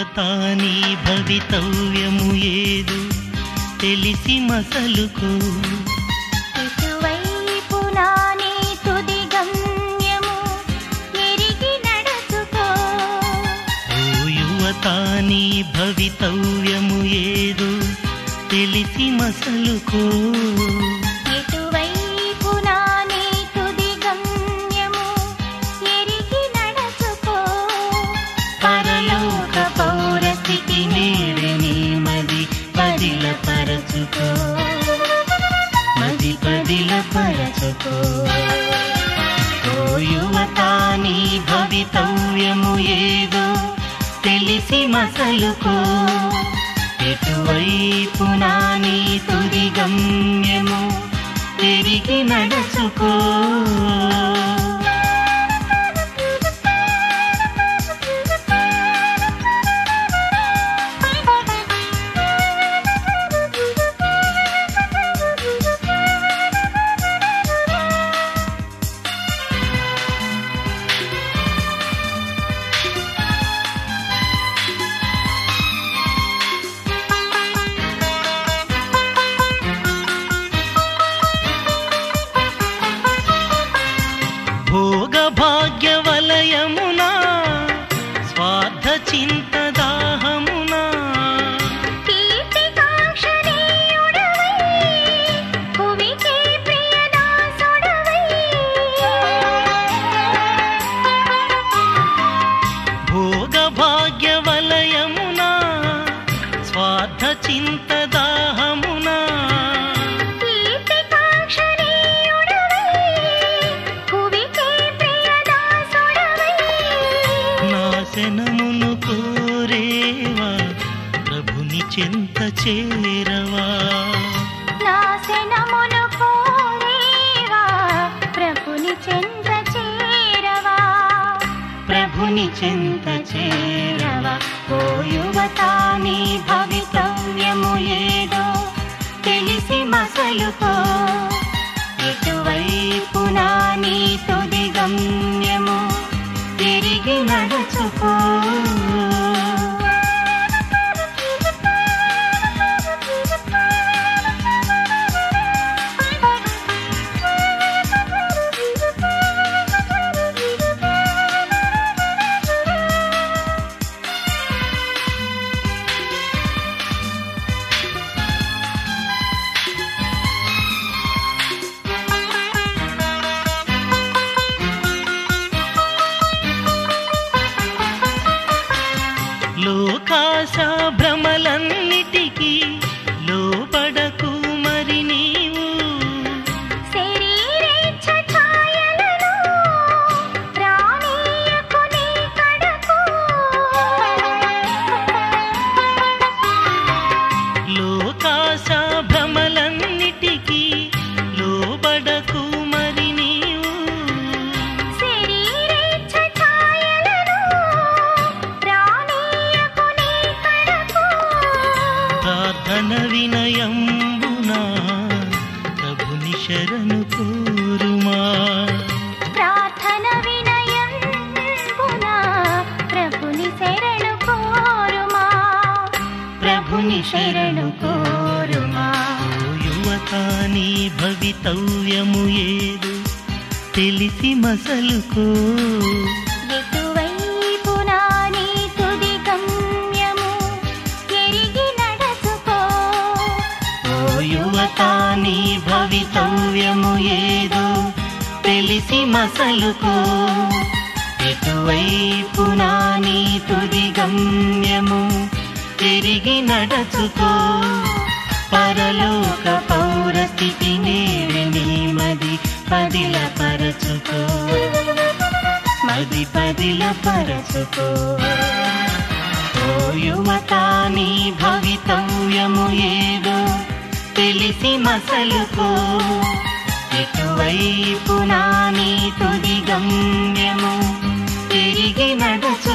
యువత నీ భవితవ్యము ఏదు తెలిసి మసలుకో ఇటువైపు నాని తుది గమ్యము ఎరిగి నడుచుకో ఓ యువత నీ భవితవ్యము ఏదు తెలిసి మసలుకో ఇటువైపు నాని తుది గమ్యము ఎరిగి నడుచుకో పరలోక పౌరస్థితి నేడి నీ మది పదిల పరచుకో మది పదిల పరచుకో ఓ యువత నీ భవితవ్యము ఏదో తెలిసి మసలుకో ఎటువైపు నా నీ తుది గమ్యము తిరిగి నడుచుకో భోగ భాగ్య వలయమునా స్వార్థ చింత దాహమునా కీర్తికాంక్షణీయుడవై, భువికే ప్రియదాసుడవై. భోగ భాగ్య వలయమునా స్వార్థ చింత దాహమునా కీర్తికాంక్షణీయుడవై, భువికే ప్రియదాసుడవై. నాశనమును కోరేవా ప్రభుని చెంత చేరవా నాశనమును కోరేవా, ప్రభుని చెంత చేరవా ప్రభుని చెంత చేరవా ఓ యువత నీ భవితవ్యము ఏదో తెలిసి మసలుకో ఎటువైపు నా నీ తుది గమ్యము తిరిగి నడుచుకో లోకాశ భ్రమలన్నిటికీ లోపడకు మరి నీవు శరీరేచ్ఛ ఛాయలను రానీయకు నీ కడకు. లోకాశ భ్రమలన్నిటికీ లోబడకు మరి నీవు శరీరేచ్ఛ ఛాయలను రానీయకు నీ కడకు. ప్రార్థన వినయంబునా ప్రభుని శరణు కోరుమా ప్రార్థన వినయంబున ప్రభుని శరణు కోరుమా ప్రభుని శరణు కోరుమా ఓ యువత నీ భవితవ్యము ఏదు తెలిసి మసలుకో ఎటువైపు నా నీ తుది గమ్యము ఎరిగి నడచుకో ఓ యువత నీ భవితవ్యము ఏదో తెలిసి మసలుకో ఎటువైపు నా నీ తుది గమ్యము తిరిగి నడచుకో పరలోక పౌరస్థితి నేడి నీ మది పదిల పరచుకో మది పదిల పరచుకో ఓ యువత నీ భవితవ్యము ఏదో తెలిసి మసలుకో ఎటువైపు నా నీ తుది గమ్యము తిరిగి నడుచు